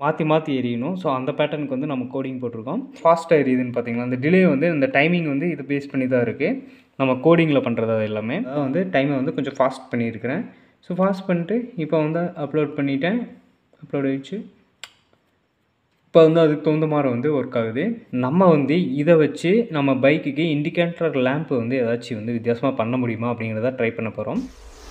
மாற்றி மாற்றி எரியணும் ஸோ அந்த பேட்டர்னுக்கு வந்து நம்ம கோடிங் போட்டிருக்கோம் ஃபாஸ்ட்டாக எரியுதுன்னு பார்த்தீங்களா அந்த டிலே வந்து இந்த டைமிங் வந்து இது பேஸ் பண்ணி தான் இருக்குது நம்ம கோடிங்கில் பண்ணுறது அது எல்லாமே அதாவது வந்து டைமை வந்து கொஞ்சம் ஃபாஸ்ட் பண்ணியிருக்கிறேன் ஸோ ஃபாஸ்ட் பண்ணிட்டு இப்போ வந்து அப்லோட் பண்ணிட்டேன் அப்லோட் ஆயிடுச்சு இப்போ வந்து அதுக்கு தகுந்த மாதிரி வந்து ஒர்க் ஆகுது நம்ம வந்து இதை வச்சு நம்ம பைக்குக்கு இண்டிகேட்டர் லேம்ப் வந்து ஏதாச்சும் வந்து வித்தியாசமாக பண்ண முடியுமா அப்படிங்கிறத ட்ரை பண்ண போகிறோம்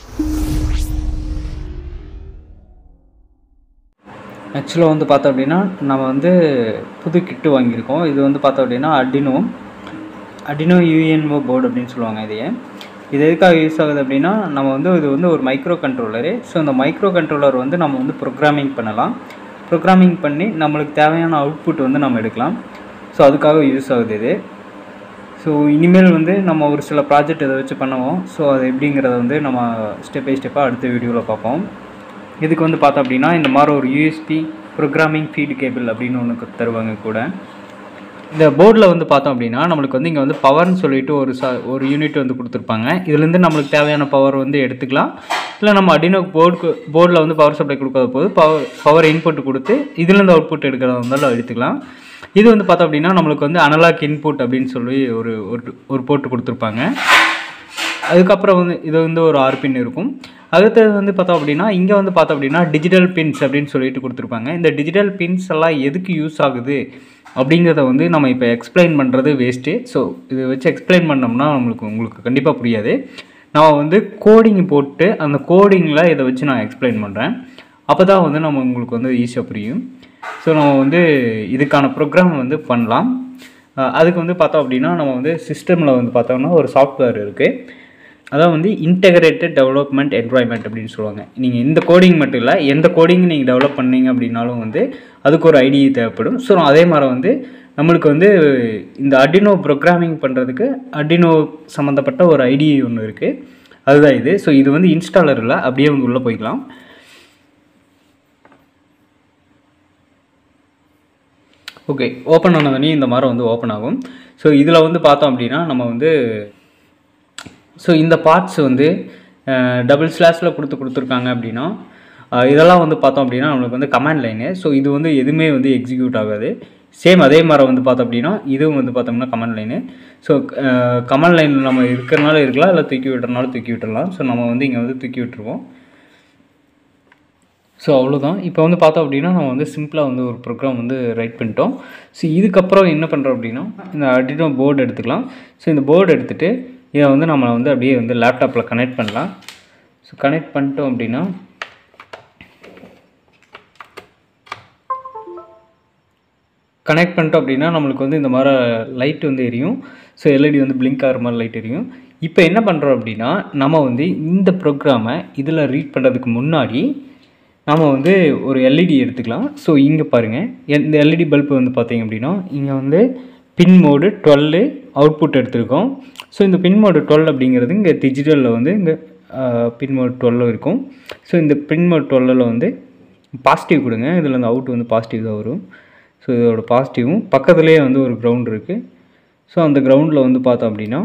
ஆக்சுவலாக வந்து பார்த்தோம் அப்படின்னா நம்ம வந்து புது கிட்டு வாங்கியிருக்கோம் இது வந்து பார்த்தோம் அப்படின்னா அடினோ அடினோ யூஎன்ஓ போர்டு அப்படின்னு சொல்லுவாங்க இதையே இது எதுக்காக யூஸ் ஆகுது அப்படின்னா நம்ம வந்து இது வந்து ஒரு மைக்ரோ கண்ட்ரோலரு ஸோ இந்த மைக்ரோ கண்ட்ரோலர் வந்து நம்ம வந்து ப்ரோக்ராமிங் பண்ணலாம் ப்ரோக்ராமிங் பண்ணி நம்மளுக்கு தேவையான அவுட்புட் வந்து நம்ம எடுக்கலாம் ஸோ அதுக்காக யூஸ் ஆகுது இது ஸோ இனிமேல் வந்து நம்ம ஒரு சில ப்ராஜெக்ட் இதை வச்சு பண்ணுவோம் ஸோ அது எப்படிங்கிறத வந்து நம்ம ஸ்டெப் பை ஸ்டெப்பாக அடுத்த வீடியோவில் பார்ப்போம் இதுக்கு வந்து பார்த்தோம் அப்படின்னா இந்த மாதிரி ஒரு யூஎஸ்பி ப்ரோக்ராமிங் ஃபீடு கேபிள் அப்படின்னு ஒன்று தருவாங்க கூட இந்த போர்டில் வந்து பார்த்தோம் அப்படின்னா நம்மளுக்கு வந்து இங்கே வந்து பவர்னு சொல்லிட்டு ஒரு ச ஒரு யூனிட் வந்து கொடுத்துருப்பாங்க இதுலேருந்து நம்மளுக்கு தேவையான பவர் வந்து எடுத்துக்கலாம் இல்லை நம்ம அடினோ போர்டுக்கு போர்டில் வந்து பவர் சப்ளை கொடுக்காத போது பவர் பவர் இன்புட் கொடுத்து இதுலேருந்து அவுட்புட் எடுக்கிறதா இருந்தாலும் எடுத்துக்கலாம் இது வந்து பார்த்தோம் அப்படின்னா நம்மளுக்கு வந்து அனலாக் இன்புட் அப்படின்னு சொல்லி ஒரு ஒரு ஒரு போட்டு கொடுத்துருப்பாங்க அதுக்கப்புறம் வந்து இது வந்து ஒரு ஆறு பின் இருக்கும் அடுத்தது வந்து பார்த்தோம் அப்படின்னா இங்கே வந்து பார்த்தோம் அப்படின்னா டிஜிட்டல் பின்ஸ் அப்படின்னு சொல்லிட்டு கொடுத்துருப்பாங்க இந்த டிஜிட்டல் பின்ஸ் எல்லாம் எதுக்கு யூஸ் ஆகுது அப்படிங்கிறத வந்து நம்ம இப்போ எக்ஸ்பிளைன் பண்ணுறது வேஸ்ட்டு ஸோ இதை வச்சு எக்ஸ்பிளைன் பண்ணோம்னா நம்மளுக்கு உங்களுக்கு கண்டிப்பாக புரியாது நான் வந்து கோடிங் போட்டு அந்த கோடிங்கில் இதை வச்சு நான் எக்ஸ்பிளைன் பண்ணுறேன் அப்போ தான் வந்து நம்ம உங்களுக்கு வந்து ஈஸியாக புரியும் ஸோ நம்ம வந்து இதுக்கான ப்ரோக்ராம் வந்து பண்ணலாம் அஹ் அதுக்கு வந்து பார்த்தோம் அப்படின்னா நம்ம வந்து சிஸ்டமில் வந்து பார்த்தோம்னா ஒரு சாஃப்ட்வேர் இருக்குது அதான் வந்து இன்டெகிரேட்டட் டெவலப்மெண்ட் என்வாயன்மெண்ட் அப்படின்னு சொல்லுவாங்க நீங்கள் இந்த கோடிங் மட்டும் இல்லை எந்த கோடிங் நீங்கள் டெவலப் பண்ணீங்க அப்படின்னாலும் வந்து அதுக்கு ஒரு ஐடியா தேவைப்படும் ஸோ அதே மாதிரி வந்து நம்மளுக்கு வந்து இந்த அடினோ ப்ரோக்ராமிங் பண்ணுறதுக்கு அடினோ சம்மந்தப்பட்ட ஒரு ஐடியா ஒன்று இருக்குது அதுதான் இது ஸோ இது வந்து இன்ஸ்டாலர் இல்லை அப்படியே வந்து உள்ளே போய்க்கலாம் ஓகே ஓப்பன் ஆனதுனே இந்த மாதிரி வந்து ஓப்பன் ஆகும் ஸோ இதில் வந்து பார்த்தோம் அப்படின்னா நம்ம வந்து ஸோ இந்த பார்ட்ஸ் வந்து டபுள் ஸ்லாஷில் கொடுத்து கொடுத்துருக்காங்க அப்படின்னா அஹ் இதெல்லாம் வந்து பார்த்தோம் அப்படின்னா நம்மளுக்கு வந்து கமாண்ட் லைனு ஸோ இது வந்து எதுவுமே வந்து எக்ஸிக்யூட் ஆகாது சேம் அதே மாதிரி வந்து பார்த்தோம் அப்படின்னா இதுவும் வந்து பார்த்தோம்னா கமாண்ட் லைனு ஸோ கமாண்ட் லைனில் நம்ம இருக்கிறனால இருக்கலாம் இல்லை தூக்கி விட்டுறனால தூக்கி விட்டுறலாம் ஸோ நம்ம வந்து இங்கே வந்து தூக்கி விட்டுருவோம் ஸோ அவ்வளோதான் இப்போ வந்து பார்த்தோம் அப்படின்னா நம்ம வந்து சிம்பிளாக வந்து ஒரு ப்ரோக்ராம் வந்து ரைட் பண்ணிட்டோம் ஸோ இதுக்கப்புறம் என்ன பண்ணுறோம் அப்படின்னா இந்த அடினோ போர்டு எடுத்துக்கலாம் ஸோ இந்த போர்டு எடுத்துகிட்டு இதை வந்து நம்ம வந்து அப்படியே வந்து லேப்டாப்பில் கனெக்ட் பண்ணலாம் ஸோ கனெக்ட் பண்ணிட்டோம் அப்படின்னா கனெக்ட் பண்ணிட்டோம் அப்படின்னா நம்மளுக்கு வந்து இந்த மாதிரி லைட் வந்து எரியும் ஸோ எல்இடி வந்து பிளிங்க் ஆகிற மாதிரி லைட் எரியும் இப்போ என்ன பண்ணுறோம் அப்படின்னா நம்ம வந்து இந்த ப்ரோக்ராமை இதில் ரீட் பண்ணுறதுக்கு முன்னாடி நாம் வந்து ஒரு எல்இடி எடுத்துக்கலாம் ஸோ இங்கே பாருங்கள் இந்த எல்இடி பல்பு வந்து பார்த்தீங்க அப்படின்னா இங்கே வந்து பின் மோடு டுவெல்லு அவுட்புட் எடுத்திருக்கோம் ஸோ இந்த பின் மோடு டுவெல் அப்படிங்கிறது இங்கே டிஜிட்டலில் வந்து இங்கே பின் மோடு டுவெல்லும் இருக்கும் ஸோ இந்த பின் மோடு டுவெல்லில் வந்து பாசிட்டிவ் கொடுங்க இதில் அந்த அவுட் வந்து பாசிட்டிவ் தான் வரும் ஸோ இதோட பாசிட்டிவும் பக்கத்துலேயே வந்து ஒரு கிரவுண்ட் இருக்குது ஸோ அந்த கிரவுண்டில் வந்து பார்த்தோம் அப்படின்னா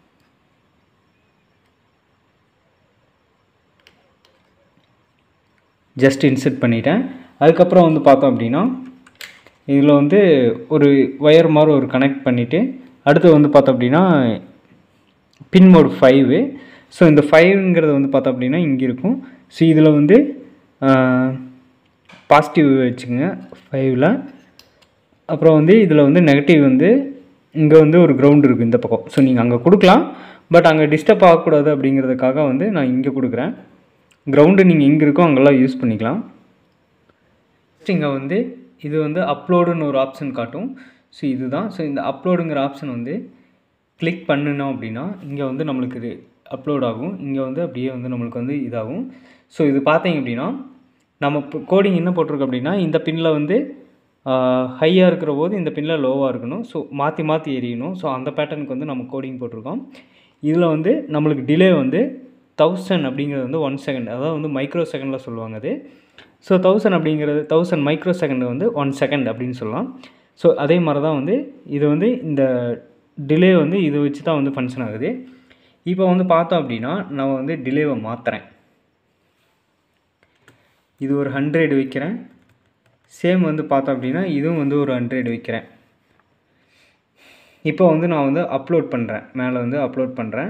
ஜஸ்ட் இன்செர்ட் பண்ணிட்டேன் அதுக்கப்புறம் வந்து பார்த்தோம் அப்படின்னா இதில் வந்து ஒரு ஒயர் மாதிரி ஒரு கனெக்ட் பண்ணிவிட்டு அடுத்து வந்து பார்த்தோம் அப்படின்னா பின் மோட் ஃபைவு ஸோ இந்த ஃபைவ்ங்கிறது வந்து பார்த்தோம் அப்படின்னா இங்கே இருக்கும் ஸோ இதில் வந்து பாசிட்டிவ் வச்சுக்கோங்க ஃபைவ்ல அப்புறம் வந்து இதில் வந்து நெகட்டிவ் வந்து இங்கே வந்து ஒரு கிரவுண்ட் இருக்குது இந்த பக்கம் ஸோ நீங்கள் அங்கே கொடுக்கலாம் பட் அங்கே டிஸ்டர்ப் ஆகக்கூடாது அப்படிங்கிறதுக்காக வந்து நான் இங்கே கொடுக்குறேன் கிரவுண்டு நீங்கள் எங்கே இருக்கோ அங்கெல்லாம் யூஸ் பண்ணிக்கலாம் நெக்ஸ்ட் இங்கே வந்து இது வந்து அப்லோடுன்னு ஒரு ஆப்ஷன் காட்டும் ஸோ இதுதான் ஸோ இந்த அப்லோடுங்கிற ஆப்ஷன் வந்து கிளிக் பண்ணினோம் அப்படின்னா இங்கே வந்து நம்மளுக்கு இது அப்லோட் ஆகும் இங்கே வந்து அப்படியே வந்து நம்மளுக்கு வந்து இதாகும் ஸோ இது பார்த்தீங்க அப்படின்னா நம்ம கோடிங் என்ன போட்டிருக்கோம் அப்படின்னா இந்த பின்னில் வந்து ஹையாக இருக்கிற போது இந்த பின்னில் லோவாக இருக்கணும் ஸோ மாற்றி மாற்றி எரியணும் ஸோ அந்த பேட்டர்னுக்கு வந்து நம்ம கோடிங் போட்டிருக்கோம் இதில் வந்து நம்மளுக்கு டிலே வந்து தௌசண்ட் அப்படிங்கிறது வந்து ஒன் செகண்ட் அதாவது வந்து மைக்ரோ செகண்டில் சொல்லுவாங்க அது ஸோ தௌசண்ட் அப்படிங்கிறது தௌசண்ட் மைக்ரோ செகண்ட் வந்து ஒன் செகண்ட் அப்படின்னு சொல்லலாம் ஸோ அதே மாதிரி தான் வந்து இது வந்து இந்த டிலே வந்து இதை வச்சு தான் வந்து ஃபங்க்ஷன் ஆகுது இப்போ வந்து பார்த்தோம் அப்படின்னா நான் வந்து டிலேவை மாற்றுறேன் இது ஒரு ஹண்ட்ரட் வைக்கிறேன் சேம் வந்து பார்த்தோம் அப்படின்னா இதுவும் வந்து ஒரு ஹண்ட்ரட் வைக்கிறேன் இப்போ வந்து நான் வந்து அப்லோட் பண்ணுறேன் மேலே வந்து அப்லோட் பண்ணுறேன்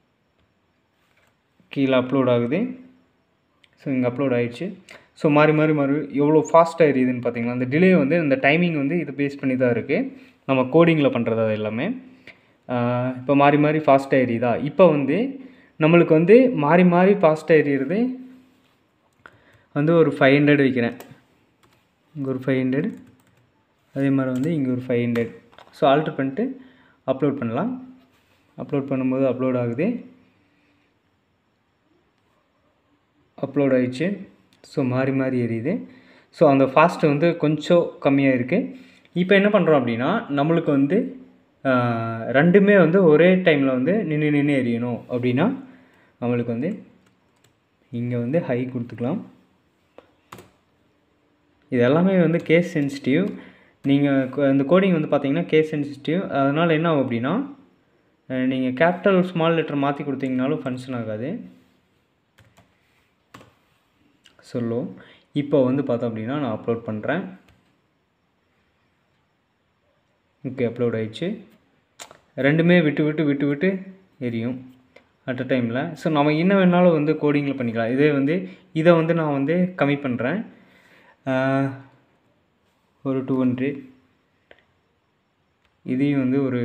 கீழே அப்லோட் ஆகுது ஸோ இங்கே அப்லோட் ஆயிடுச்சு ஸோ மாறி மாறி மாறி எவ்வளோ ஃபாஸ்ட்டாக எரியுதுன்னு பார்த்தீங்களா அந்த டிலே வந்து இந்த டைமிங் வந்து இது பேஸ் பண்ணி தான் இருக்குது நம்ம கோடிங்கில் பண்ணுறது அது எல்லாமே ஆஹ் இப்போ மாறி மாறி ஃபாஸ்ட்டாக எரியுதா இப்போ வந்து நம்மளுக்கு வந்து மாறி மாறி ஃபாஸ்ட்டாக எரியுறது வந்து ஒரு ஃபைவ் ஹண்ட்ரட் வைக்கிறேன் இங்கே ஒரு ஃபைவ் ஹண்ட்ரட் அதே மாதிரி வந்து இங்கே ஒரு ஃபைவ் ஹண்ட்ரட் ஸோ ஆல்ட்ரு பண்ணிட்டு அப்லோட் பண்ணலாம் அப்லோட் பண்ணும்போது அப்லோட் ஆகுது அப்லோட் ஆயிடுச்சு ஸோ மாறி மாறி எரியுது ஸோ அந்த ஃபாஸ்ட்டு வந்து கொஞ்சம் கம்மியாக இருக்குது இப்போ என்ன பண்ணுறோம் அப்படின்னா நம்மளுக்கு வந்து ஆஹ், ரெண்டுமே வந்து ஒரே டைமில் வந்து நின்று நின்று எரியணும் அப்படின்னா நம்மளுக்கு வந்து இங்கே வந்து ஹை கொடுத்துக்கலாம் இது எல்லாமே வந்து கேஸ் சென்சிட்டிவ் நீங்கள் இந்த கோடிங் வந்து பார்த்தீங்கன்னா கேஸ் சென்சிட்டிவ் அதனால் என்ன ஆகும் அப்படின்னா நீங்கள் கேபிட்டல் ஸ்மால் லெட்டர் மாற்றி கொடுத்தீங்கனாலும் ஃபங்க்ஷன் ஆகாது சொல்லும் இப்போ வந்து பார்த்தோம் அப்படின்னா நான் அப்லோட் பண்ணுறேன் ஓகே அப்லோட் ஆயிடுச்சு ரெண்டுமே விட்டு விட்டு விட்டு விட்டு எரியும் அட் அ டைமில் ஸோ நம்ம என்ன வேணாலும் வந்து கோடிங்கில் பண்ணிக்கலாம் இதே வந்து இதை வந்து நான் வந்து கம்மி பண்ணுறேன் ஒரு டூ ஹண்ட்ரட் இதையும் வந்து ஒரு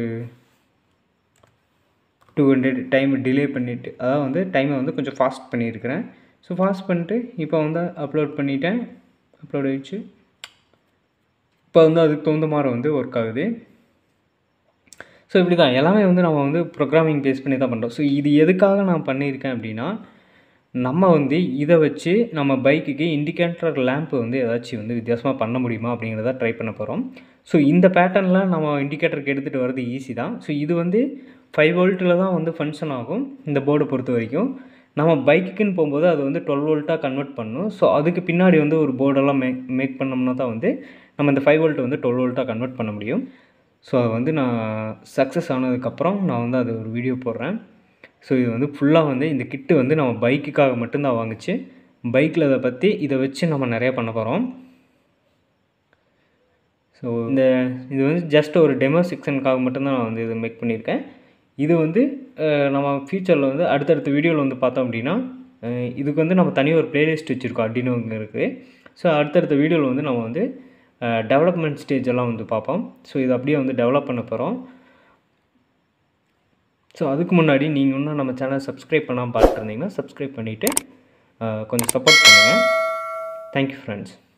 டூ ஹண்ட்ரட் டைம் டிலே பண்ணிவிட்டு அதாவது வந்து டைமை வந்து கொஞ்சம் ஃபாஸ்ட் பண்ணியிருக்கிறேன் ஸோ ஃபாஸ்ட் பண்ணிட்டு இப்போ வந்து அப்லோட் பண்ணிட்டேன் அப்லோட் ஆயிடுச்சு இப்போ வந்து அதுக்கு தகுந்த மாதிரி வந்து ஒர்க் ஆகுது ஸோ இப்படி தான் எல்லாமே வந்து நம்ம வந்து ப்ரோக்ராமிங் பேஸ் பண்ணி தான் பண்ணுறோம் ஸோ இது எதுக்காக நான் பண்ணியிருக்கேன் அப்படின்னா நம்ம வந்து இதை வச்சு நம்ம பைக்குக்கு இண்டிகேட்டர் லேம்ப் வந்து ஏதாச்சும் வந்து வித்தியாசமாக பண்ண முடியுமா அப்படிங்கிறத ட்ரை பண்ண போகிறோம் ஸோ இந்த பேட்டர்னில் நம்ம இண்டிகேட்டருக்கு எடுத்துகிட்டு வர்றது ஈஸி தான் ஸோ இது வந்து ஃபைவ் வோல்ட்டில் தான் வந்து ஃபங்க்ஷன் ஆகும் இந்த போர்டை பொறுத்த வரைக்கும் நம்ம பைக்குக்குன்னு போகும்போது அது வந்து டுவெல் வோல்ட்டாக கன்வெர்ட் பண்ணும் ஸோ அதுக்கு பின்னாடி வந்து ஒரு போர்டெல்லாம் மேக் மேக் பண்ணோம்னா தான் வந்து நம்ம இந்த ஃபைவ் வோல்ட்டை வந்து டுவெல் வோல்ட்டாக கன்வெர்ட் பண்ண முடியும் ஸோ அது வந்து நான் சக்ஸஸ் ஆனதுக்கப்புறம் நான் வந்து அது ஒரு வீடியோ போடுறேன் ஸோ இது வந்து ஃபுல்லாக வந்து இந்த கிட்டு வந்து நம்ம பைக்குக்காக மட்டும்தான் வாங்குச்சு பைக்கில் இதை பற்றி இதை வச்சு நம்ம நிறைய பண்ண போகிறோம் ஸோ இந்த இது வந்து ஜஸ்ட் ஒரு டெமோ செக்ஷனுக்காக மட்டும்தான் நான் வந்து இது மேக் பண்ணியிருக்கேன் இது வந்து அஹ், நம்ம ஃப்யூச்சரில் வந்து அடுத்தடுத்த வீடியோவில் வந்து பார்த்தோம் அப்படின்னா அஹ், இதுக்கு வந்து நம்ம தனி ஒரு பிளேலிஸ்ட் வச்சுருக்கோம் அடினோங்க இருக்குது ஸோ அடுத்தடுத்த வீடியோவில் வந்து நம்ம வந்து டெவலப்மெண்ட் ஸ்டேஜ் எல்லாம் வந்து பார்ப்போம் ஸோ இது அப்படியே வந்து டெவலப் பண்ண போகிறோம் ஸோ அதுக்கு முன்னாடி நீங்கள் இன்னும் நம்ம சேனலை சப்ஸ்கிரைப் பண்ணாமல் பார்த்துட்டு இருந்தீங்கன்னா சப்ஸ்கிரைப் பண்ணிவிட்டு கொஞ்சம் சப்போர்ட் பண்ணுங்கள் தேங்க்யூ ஃப்ரெண்ட்ஸ்